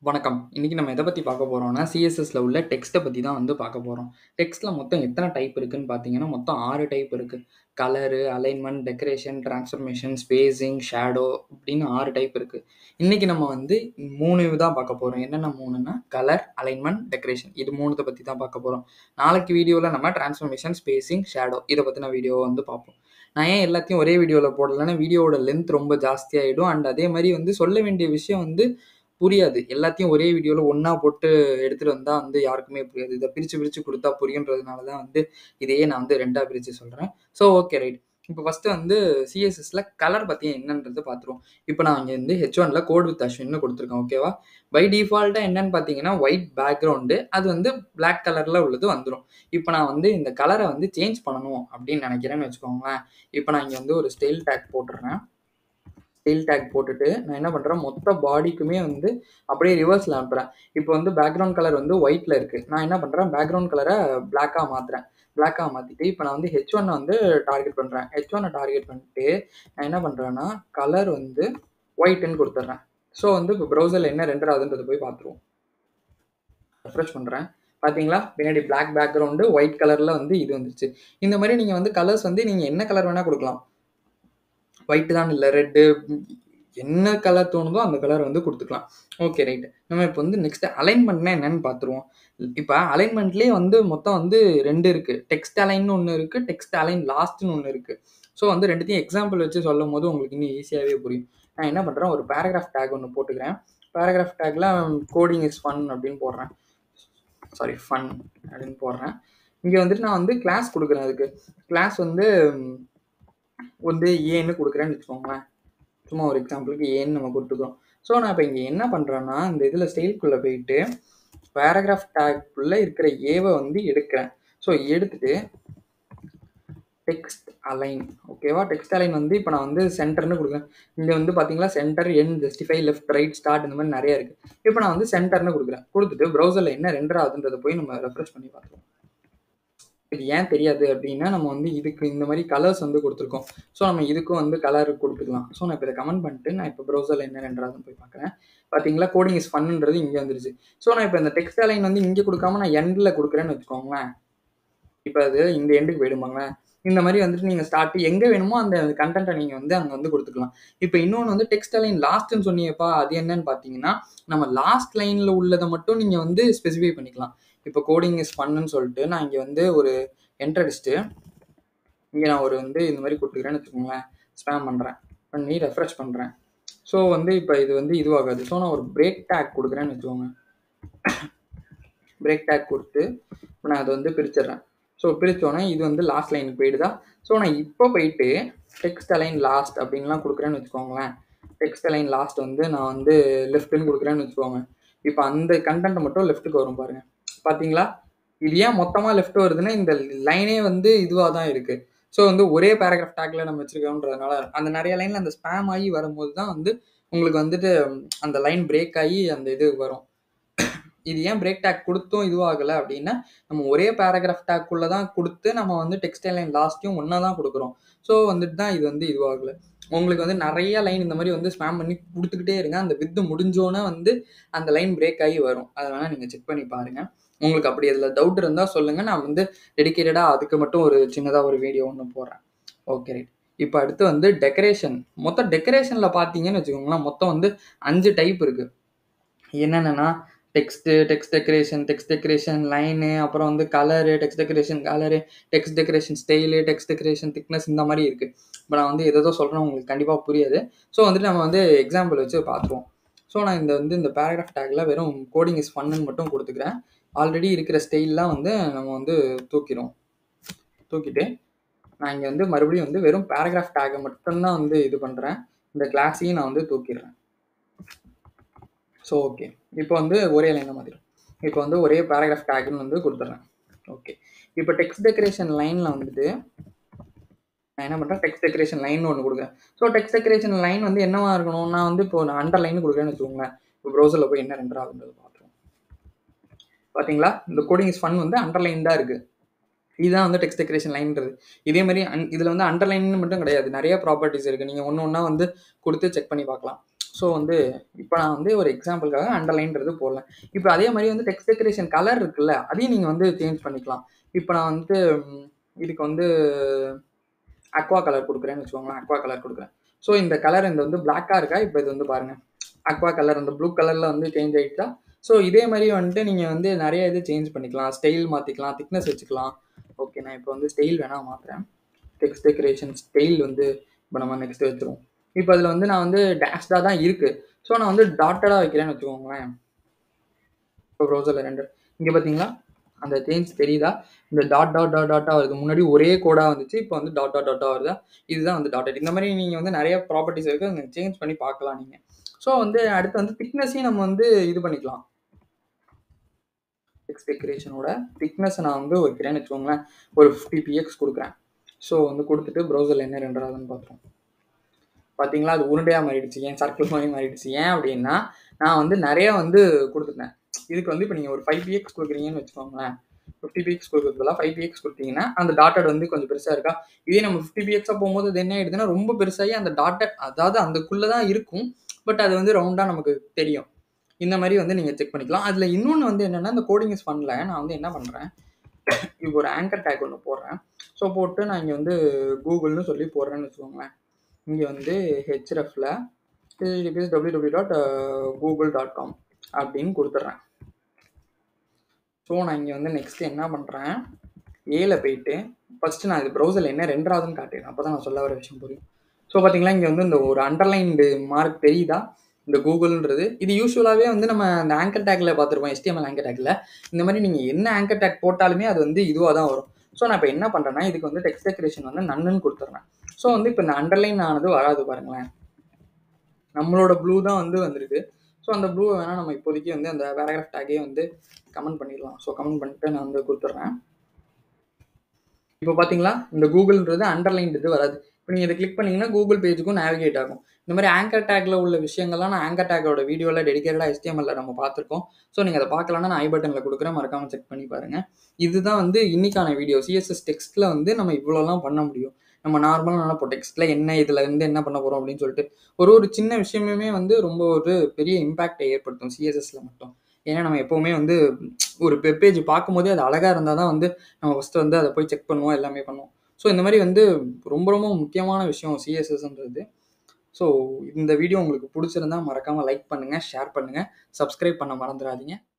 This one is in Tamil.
வணக்கம். இன்னைக்கு நம்ம எத பத்தி பார்க்க போறோம்னா, சிஎஸ்எஸ்ல உள்ள டெக்ஸ்ட்ட பத்தி தான் வந்து பார்க்க போறோம். டெக்ஸ்ட்ல மொத்தம் எத்தன டைப் இருக்குன்னு பார்த்தீங்கன்னா, மொத்தம் 6 டைப் இருக்கு. Colour, alignment, decoration, transformation, spacing, shadow இப்படின்னு 6 டைப் இருக்கு. இன்னைக்கு நம்ம வந்து 3 தான் பார்க்க போறோம். என்னென்ன 3ன்னா, கலர், அலைன்மென்ட், டெக்கரேஷன் இது 3த்த பத்தி தான் பார்க்க போறோம். நாளைக்கு வீடியோல நம்ம டிரான்ஸ்ஃபர்மேஷன், ஸ்பேசிங், ஷேடோ இத பத்தின வீடியோவ வந்து பார்ப்போம். நான் ஏன் எல்லாத்தையும் ஒரே வீடியோல போடலன்னா, வீடியோவோட லென்த் ரொம்ப ஜாஸ்தியாயிடும். அண்ட் அதே மாரி வந்து சொல்ல வேண்டிய விஷயம் வந்து புரியாது. எல்லாத்தையும் ஒரே வீடியோல ஒண்ணா போட்டு எடுத்துட்டு வந்தா வந்து யாருக்குமே புரியாது. இத பிரிச்சு பிரிச்சு குடுத்தா புரியுன்றதுனால தான் வந்து இதையே நான் வந்து 2ஆ பிரிச்சு சொல்றேன். So okay right. இப்ப ஃபர்ஸ்ட்டு வந்து சிஎஸ்எஸ்ல கலர் பத்தி என்னன்றத பார்த்துருவோம். இப்ப நான் இங்க வந்து ஹெச்1ல கோட் வித் அஸ்வின்னு குடுத்துருக்கேன். ஓகேவா? பை டிஃபால்ட்டா என்னன்னு பார்த்தீங்கன்னா, ஒயிட் பேக்கிரவுண்டு அது வந்து பிளாக் கலர்ல உள்ளது வந்துரும். இப்ப நான் வந்து இந்த கலர வந்து சேஞ்ச் பண்ணணும் அப்படின்னு நெனைக்கிறேன்னு வச்சுக்கோங்களேன். இப்ப நான் இங்க வந்து ஒரு ஸ்டைல் டாக் போட்டுர்றேன். ஸ்டைல் டாக் போட்டுட்டு, நான் என்ன பண்றேன், மொத்த பாடிக்குமே வந்து அப்படியே ரிவர்ஸ்ல அனுப்புறேன். இப்ப வந்து பேக்கிரவுண்ட் கலர் வந்து ஒயிட்ல இருக்கு. நான் என்ன பண்றேன், பேக்கிரவுண்ட் கலர பிளாக்கா மாத்துறேன். பிளாக்கா மாத்திட்டு, இப்ப நான் வந்து ஹெச்1 வந்து டார்கெட் பண்றேன். ஹெச்1 டார்கெட் பண்ணிட்டு, நான் என்ன பண்றேன்னா, கலர் வந்து ஒயிட்ன்னு குடுத்துர்றேன். ஸோ வந்து இப்ப ப்ரௌசர்ல என்ன ரெண்டர் ஆகுதுன்றத போய் பார்த்துருவோம். ரெஃப்ரெஷ் பண்றேன். பார்த்தீங்களா? பின்னாடி பிளாக் பேக்கிரவுண்டு ஒயிட் கலர்ல வந்து இது வந்துருச்சு. இந்த மாரி நீங்க வந்து கலர்ஸ் வந்து நீங்க என்ன கலர் வேணா குடுக்கலாம். ஒயிட் தான்னு இல்ல. ரெட்டு என்ன கலர் தோணுதோ அந்த கலர் வந்து குடுத்துக்கலாம். Okay right. நம்ம இப்ப வந்து நெக்ஸ்ட் அலைன்மென்ட்னா என்னன்னு பார்த்துருவோம். இப்ப அலைன்மென்ட்லயே வந்து மொத்தம் வந்து 2 இருக்கு. டெக்ஸ்ட் அலைன்னு ஒண்ணு இருக்கு. டெக்ஸ்ட் அலைன் லாஸ்ட்ன்னு ஒண்ணு இருக்கு. ஸோ வந்து 2த்தையும் எக்ஸாம்பிள் வச்சு சொல்லும்போது உங்களுக்கு இன்னும் ஈஸியாவே புரியும். நான் என்ன பண்றேன், ஒரு பேராகிராஃப் டாக் ஒண்ணு போட்டுக்கிறேன். பேராகிராஃப் டாக்ல கோடிங் இஸ் ஃபன் அப்படின்னு போடுறேன். சாரி ஃபன் அப்படின்னு போடுறேன். இங்க வந்துட்டு நான் வந்து கிளாஸ் குடுக்குறேன் அதுக்கு. கிளாஸ் வந்து வந்து ஏன்னு குடுக்குறேன்னு வச்சுக்கோங்களேன். சும்மா ஒரு எக்ஸாம்பிளுக்கு ஏன்னு நம்ம குடுத்துக்கிறோம். ஸோ நான் இப்ப இங்க என்ன பண்றேன்னா, இந்த இதுல ஸ்டைல்குள்ள போயிட்டு, பேராகிராஃப் டாக்குள்ள இருக்கிற ஏவ வந்து எடுக்கிறேன். ஸோ எடுத்துட்டு டெக்ஸ்ட் அலைன் ஓகேவா? டெக்ஸ்ட் அலைன் வந்து இப்ப நான் வந்து சென்டர்ன்னு குடுக்குறேன். இங்க வந்து பார்த்தீங்களா, centre, end, justify, left, right, start இந்த மாரி நெறைய இருக்கு. இப்ப நான் வந்து சென்டர்ன்னு குடுக்குறேன். குடுத்துட்டு ப்ரௌசர்ல என்ன ரெண்டர் ஆகுதுன்றத போய் நம்ம ரெஃப்ரெஷ் பண்ணி பார்த்துருவோம். இது ஏன் தெரியாது அப்படின்னா, நம்ம வந்து இதுக்கு இந்த மாரி கலர்ஸ் வந்து குடுத்துருக்கோம். ஸோ நம்ம இதுக்கும் வந்து கலர் குடுத்துக்கலாம். ஸோ நான் இப்ப இத கமெண்ட் பண்ணிட்டு, நான் இப்ப ப்ரௌசர்ல என்ன ரெண்டர் ஆகுதுன்னு போய் பார்க்குறேன். பார்த்தீங்களா, கோடிங் இஸ் ஃபன்ன்றது இங்க வந்துருச்சு. ஸோ நான் இப்ப இந்த டெக்ஸ்ட் அலைன் வந்து இங்க குடுக்காம நான் எண்ட்ல குடுக்குறேன்னு வச்சுக்கோங்களேன். இப்ப அது இந்த எண்டுக்கு போயிடுமாங்களேன். இந்த மாரி வந்துட்டு நீங்க ஸ்டார்ட் எங்க வேணுமோ அந்த கன்டென்ட்ட நீங்க வந்து அங்க வந்து குடுத்துக்கலாம். இப்ப இன்னொன்னு வந்து டெக்ஸ்ட் அலைன் லாஸ்ட்ன்னு சொன்னீங்கப்பா, அது என்னன்னு பார்த்தீங்கன்னா, நம்ம லாஸ்ட் லைன்ல உள்ளத மட்டும் நீங்க வந்து ஸ்பெசிஃபை பண்ணிக்கலாம். இப்ப கோடிங் இஸ் ஃபன்ன்னு சொல்லிட்டு நான் இங்க வந்து ஒரு என்டர் அடிச்சுட்டு, இங்க நான் ஒரு வந்து இந்த மாரி குடுத்துக்கிறேன்னு வச்சுக்கோங்களேன். ஸ்பாம் பண்றேன். பண்ணி ரெஃப்ரெஷ் பண்றேன். ஸோ வந்து இப்ப இது வந்து இதுவாகாது. ஸோ நான் ஒரு பிரேக் டாக் குடுக்குறேன்னு வச்சுக்கோங்க. பிரேக் டாக் குடுத்து, இப்ப நான் அத வந்து பிரிச்சுர்றேன். ஸோ பிரிச்சோனே இது வந்து லாஸ்ட் லைனுக்கு போயிடுதா? ஸோ நான் இப்ப போயிட்டு டெக்ஸ்ட் அலைன் லாஸ்ட் அப்படின்லாம் குடுக்குறேன்னு வச்சுக்கோங்களேன். டெக்ஸ்ட் அலைன் லாஸ்ட் வந்து நான் வந்து லெஃப்ட்ன்னு குடுக்குறேன்னு வச்சுக்கோங்க. இப்ப அந்த கன்டென்ட் மட்டும் லெஃப்ட்க்கு வரும் பாருங்க. பார்த்தீங்களா? இது ஏன் மொத்தமா லெஃப்ட் வருதுன்னா, இந்த லைனே வந்து இதுவா தான் இருக்கு. ஸோ வந்து ஒரே பேராகிராஃப் டாக்ல நம்ம வச்சிருக்கோம்ன்றதுனால, அந்த நெறைய லைன்ல அந்த ஸ்பாம் ஆகி வரும்போது தான் வந்து உங்களுக்கு வந்துட்டு அந்த லைன் பிரேக் ஆகி அந்த இது வரும். இது ஏன் பிரேக் டாக் குடுத்தும் இதுவாகல அப்படின்னா, நம்ம ஒரே பேராகிராஃப் டாக்குள்ள தான் குடுத்து நம்ம வந்து டெக்ஸ்ட் அலைன் லாஸ்ட்டையும் ஒண்ணா தான் குடுக்குறோம். ஸோ வந்துட்டு தான் இது வந்து இதுவாகல. உங்களுக்கு வந்து நெறைய லைன் இந்த மாரி வந்து ஸ்பாம் பண்ணி குடுத்துக்கிட்டே இருங்க. அந்த வித் முடிஞ்சோனே வந்து அந்த லைன் பிரேக் ஆகி வரும். அத வேணா நீங்க செக் பண்ணி பாருங்க. உங்களுக்கு அப்படி அதுல டவுட் இருந்தா சொல்லுங்க. நான் வந்து டெடிகேட்டடா அதுக்கு மட்டும் ஒரு சின்னதா ஒரு வீடியோ ஒண்ணு போடுறேன். Okay right. இப்ப அடுத்து வந்து டெக்கரேஷன். மொத்தம் டெக்கரேஷன்ல பார்த்தீங்கன்னு வச்சுக்கோங்களேன், மொத்தம் வந்து 5 டைப் இருக்கு. என்னென்னன்னா, text, text decoration, text decoration line, அப்புறம் வந்து colour, text decoration colour, text decoration style, text decoration thickness இந்த மாரி இருக்கு. இப்ப நான் வந்து ஏதேதோ சொல்றேன் உங்களுக்கு கண்டிப்பா புரியாது. ஸோ வந்துட்டு நம்ம வந்து எக்ஸாம்பிள் வச்சு பார்த்துருவோம். ஸோ நான் இந்த வந்து இந்த பேராகிராஃப் டாக்ல வெறும் கோடிங் இஸ் ஃபன்ன்னு மட்டும் குடுத்துக்கிறேன். ஆல்ரெடி இருக்கிற ஸ்டைல்லாம் வந்து நம்ம வந்து தூக்கிருவோம். தூக்கிட்டு, நான் இங்க வந்து மறுபடியும் வந்து வெறும் பேராகிராஃப் டாக்க மட்டும் தான் வந்து இது பண்றேன். இந்த கிளாஸையும் நான் வந்து தூக்கிர்றேன். So okay. இப்ப வந்து ஒரே லைனா மாத்திரும். இப்ப வந்து ஒரே பேராகிராஃப் டாக்ன்னு வந்து குடுத்துர்றேன். ஓகே. இப்ப டெக்ஸ்ட் டெக்கரேஷன் லைன்ல வந்துட்டு நான் என்ன பண்றேன், டெக்ஸ்ட் டெக்கரேஷன் லைன்னு ஒண்ணு குடுக்குறேன். ஸோ டெக்ஸ்ட் டெக்கரேஷன் லைன் வந்து என்னவா இருக்கணும், நான் வந்து இப்போ நான் அண்டர்லைன்னு குடுக்குறேன்னு வச்சுக்கோங்களேன். இப்ப ப்ரௌசர்ல போய் என்ன ரெண்டர் ஆகுதுன்றத பார்த்துருவோம். பார்த்தீங்களா? இந்த கோடிங் இஸ் ஃபன் வந்து அண்டர்லைன் தான் இருக்கு. இதுதான் வந்து டெக்ஸ்ட் டெக்கரேஷன் லைன்றது. இதே மாரி அன் இதுல வந்து அண்டர்லைன்னு மட்டும் கிடையாது. நெறைய ப்ராப்பர்ட்டீஸ் இருக்கு. நீங்க ஒண்ணு ஒண்ணா வந்து குடுத்து செக் பண்ணி பார்க்கலாம். ஸோ வந்து இப்போ நான் வந்து ஒரு எக்ஸாம்பிளுக்காக அண்டர்லைன்றது போடலாம் இப்போ அதே மாதிரி வந்து டெக்ஸ்ட் டெக்கரேஷன் கலர் இருக்குல்ல அதையும் நீங்கள் வந்து சேஞ்ச் பண்ணிக்கலாம் இப்போ நான் வந்து ம், இதுக்கு வந்து அக்வா கலர் கொடுக்குறேன்னு வச்சுக்கோங்களேன் அக்வா கலர் கொடுக்குறேன் ஸோ இந்த கலர் இந்த வந்து பிளாக்காக இருக்கா இப்போ இது வந்து பாருங்கள் அக்வா கலர் அந்த ப்ளூ கலரில் வந்து சேஞ்ச் ஆகிட்டா ஸோ இதே மாதிரி வந்துட்டு நீங்கள் வந்து நிறைய இது சேஞ்ச் பண்ணிக்கலாம் ஸ்டைல் மாற்றிக்கலாம் திக்னஸ் வச்சுக்கலாம் ஓகே நான் இப்போ வந்து ஸ்டைல் வேணால் மாற்றுறேன் டெக்ஸ்ட் டெக்கரேஷன் ஸ்டைல் வந்து இப்போ நம்ம நெக்ஸ்ட் வச்சுருவோம் இப்போ அதில் வந்து நான் வந்து டேஷ்டாக தான் இருக்குது ஸோ நான் வந்து டாட்டடாக வைக்கிறேன்னு வச்சுக்கோங்களேன் இப்போ ப்ரௌசரில் ரெண்டு இங்கே பார்த்தீங்களா அந்த சேஞ்ச் தெரியுதா இந்த டாட் டாட் டாட் டாட்டாக வருது முன்னாடி ஒரே கோடாக வந்துச்சு இப்போ வந்து டாட் டாட் டாட்டாக வருதா இதுதான் வந்து டாட் இந்த மாதிரி நீங்கள் வந்து நிறைய ப்ராப்பர்ட்டிஸ் இருக்குது அதை சேஞ்ச் பண்ணி பார்க்கலாம் நீங்கள் ஸோ வந்து அடுத்து வந்து திக்னஸையும் நம்ம வந்து இது பண்ணிக்கலாம் டெக்ஸ்ட் டெக்கரேஷனோட திக்னஸ் நான் வந்து வைக்கிறேன்னு வச்சுக்கோங்களேன் ஒரு ஃபிஃப்டி பிஎக்ஸ் கொடுக்குறேன் ஸோ வந்து கொடுத்துட்டு ப்ரௌசரில் என்ன ரெண்டாவதுன்னு பார்ப்போம் பார்த்தீங்களா அது உருண்டையாக மாறிடுச்சு ஏன் சர்க்கிள் மாதிரி மாறிடுச்சு ஏன் அப்படின்னா நான் வந்து நிறைய வந்து கொடுத்துட்டேன் இதுக்கு வந்து இப்போ நீங்கள் ஒரு ஃபைவ் பிஎக்ஸ் கொடுக்குறீங்கன்னு வச்சுக்கோங்களேன் ஃபிஃப்டி பிஎக்ஸ் கொடுக்குறதுலாம் ஃபைவ் பிஎக்ஸ் கொடுத்தீங்கன்னா அந்த டாட்டட் வந்து கொஞ்சம் பெருசாக இருக்கா இதே நம்ம ஃபிஃப்டி பிஎக்ஸாக போகும்போது அது என்ன ஆயிடுதுன்னா ரொம்ப பெருசாகி அந்த டாட்டட் அதாவது அதுக்குள்ளே தான் இருக்கும் பட் அது வந்து ரவுண்டாக நமக்கு தெரியும் இந்த மாதிரி வந்து நீங்கள் செக் பண்ணிக்கலாம் அதில் இன்னொன்று வந்து என்னென்னா இந்த கோடிங் இஸ் பண்ணல நான் வந்து என்ன பண்ணுறேன் இப்போ ஒரு ஆங்கர் டேக் ஒன்று போடுறேன் ஸோ போட்டு நான் இங்கே வந்து கூகுள்னு சொல்லி போடுறேன்னு வச்சுக்கோங்களேன் இங்கே வந்து ஹெச்எஃப்ல HTTPS W W dot Google dot com அப்படின்னு கொடுத்துட்றேன் ஸோ நான் இங்கே வந்து நெக்ஸ்ட் என்ன பண்ணுறேன் ஏல போயிட்டு ஃபஸ்ட்டு நான் இது ப்ரௌசரில் என்ன ரெண்டாவதுன்னு காட்டுறேன் அப்போ தான் நான் சொல்ல வர விஷயம் புரியும் ஸோ பார்த்தீங்களா இங்கே வந்து இந்த ஒரு அண்டர்லைன்டு மார்க் தெரியுதா இந்த கூகுள்ன்றது இது யூஸ்வலாகவே வந்து நம்ம அந்த ஆங்கர் டேக்ல பார்த்துருப்போம் HTML ஆங்கர் டேக்ல இந்த மாதிரி நீங்கள் என்ன ஆங்கர் டேக் போட்டாலுமே அது வந்து இதுவாக தான் வரும் ஸோ நான் இப்போ என்ன பண்ணுறேன்னா இதுக்கு வந்து டெக்ஸ்ட் டெக்கரேஷன் வந்து நன்னுன்னு கொடுத்துட்றேன் ஸோ வந்து இப்போ இந்த அண்டர்லைன் ஆனது வராது பாருங்களேன் நம்மளோட ப்ளூ தான் வந்து வந்திருக்கு ஸோ அந்த ப்ளூவை வேணால் நம்ம இப்போதைக்கு வந்து அந்த பேராகிராஃப் டேக்கே வந்து கமெண்ட் பண்ணிடலாம் ஸோ கமெண்ட் பண்ணிட்டு நான் வந்து கொடுத்துட்றேன் இப்போ பார்த்தீங்களா இந்த கூகுள்ன்றது அண்டர்லைன் இது வராது இப்போ நீங்கள் இதை கிளிக் பண்ணீங்கன்னா கூகுள் பேஜுக்கும் நேவிகேட் ஆகும் இந்த மாதிரி ஆங்கர் டேக்ல உள்ள விஷயங்கள்லாம் நான் ஆங்கர் டேக்கோட வீடியோவில் டெடிக்கேட்டடாக HTML நம்ம பார்த்துருக்கோம் ஸோ நீங்கள் அதை பார்க்கலன்னா நான் ஐ பட்டனில் கொடுக்குறேன் மறக்காமல் செக் பண்ணி பாருங்கள் இதுதான் வந்து இன்னைக்கான வீடியோ சிஎஸ்எஸ் டெக்ஸ்ட்டில் வந்து நம்ம இவ்வளோலாம் பண்ண முடியும் நம்ம நார்மலாக நினைப்போம் டெக்ஸ்ட்டில் என்ன இதில் இருந்து என்ன பண்ண போகிறோம் அப்படின்னு சொல்லிட்டு ஒரு ஒரு சின்ன விஷயமுமே வந்து ரொம்ப ஒரு பெரிய இம்பேக்டை ஏற்படுத்தும் சிஎஸ்எஸ்ல மட்டும் ஏன்னா நம்ம எப்போவுமே வந்து ஒரு வெப் பேஜ் பார்க்கும்போதே அது அழகாக இருந்தால் தான் வந்து நம்ம ஃபஸ்ட்டு வந்து அதை போய் செக் பண்ணுவோம் எல்லாமே பண்ணுவோம் ஸோ இந்த மாதிரி வந்து ரொம்ப ரொம்ப முக்கியமான விஷயம் சிஎஸ்எஸ்ன்றது ஸோ இந்த வீடியோ உங்களுக்கு பிடிச்சிருந்தா மறக்காமல் லைக் பண்ணுங்கள் ஷேர் பண்ணுங்கள் சப்ஸ்கிரைப் பண்ண மறந்துடாதீங்க